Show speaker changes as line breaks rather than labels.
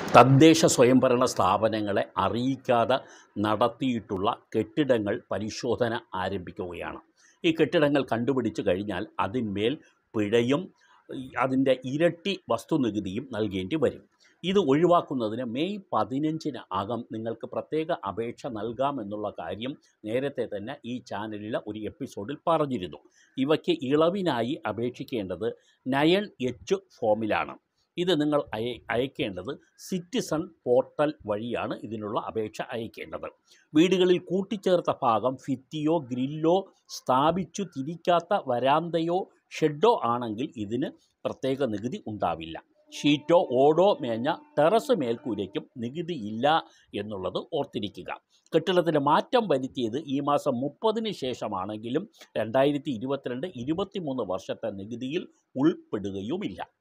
തദ്ദേശ സ്വയംഭരണ സ്ഥാപനങ്ങളെ അറിയിക്കാതെ നടത്തിയിട്ടുള്ള കെട്ടിടങ്ങൾ പരിശോധന ആരംഭിക്കുകയാണ് ഈ കെട്ടിടങ്ങൾ കണ്ടുപിടിച്ചു കഴിഞ്ഞാൽ അതിന്മേൽ പിഴയും ഈ അതിൻ്റെ ഇരട്ടി വസ്തുനികുതിയും നൽകേണ്ടി വരും ഇത് ഒഴിവാക്കുന്നതിന് മെയ് പതിനഞ്ചിന് അകം നിങ്ങൾക്ക് പ്രത്യേക അപേക്ഷ നൽകാമെന്നുള്ള കാര്യം നേരത്തെ തന്നെ ഈ ചാനലിലെ ഒരു എപ്പിസോഡിൽ പറഞ്ഞിരുന്നു ഇവയ്ക്ക് ഇളവിനായി അപേക്ഷിക്കേണ്ടത് നയൻ എച്ച് ഫോമിലാണ് ഇത് നിങ്ങൾ അയ അയക്കേണ്ടത് സിറ്റിസൺ പോർട്ടൽ വഴിയാണ് ഇതിനുള്ള അപേക്ഷ അയക്കേണ്ടത് വീടുകളിൽ കൂട്ടിച്ചേർത്ത ഭാഗം ഭിത്തിയോ ഗ്രില്ലോ സ്ഥാപിച്ചു തിരിക്കാത്ത വരാന്തയോ ഷെഡോ ആണെങ്കിൽ ഇതിന് പ്രത്യേക നികുതി ഉണ്ടാവില്ല ഷീറ്റോ ഓടോ മേഞ്ഞ ടെറസ് മേൽക്കൂരയ്ക്കും നികുതിയില്ല എന്നുള്ളത് ഓർത്തിരിക്കുക കെട്ടിടത്തിന് മാറ്റം വരുത്തിയത് ഈ മാസം മുപ്പതിന് ശേഷമാണെങ്കിലും രണ്ടായിരത്തി ഇരുപത്തിരണ്ട് ഇരുപത്തിമൂന്ന് വർഷത്തെ നികുതിയിൽ ഉൾപ്പെടുകയുമില്ല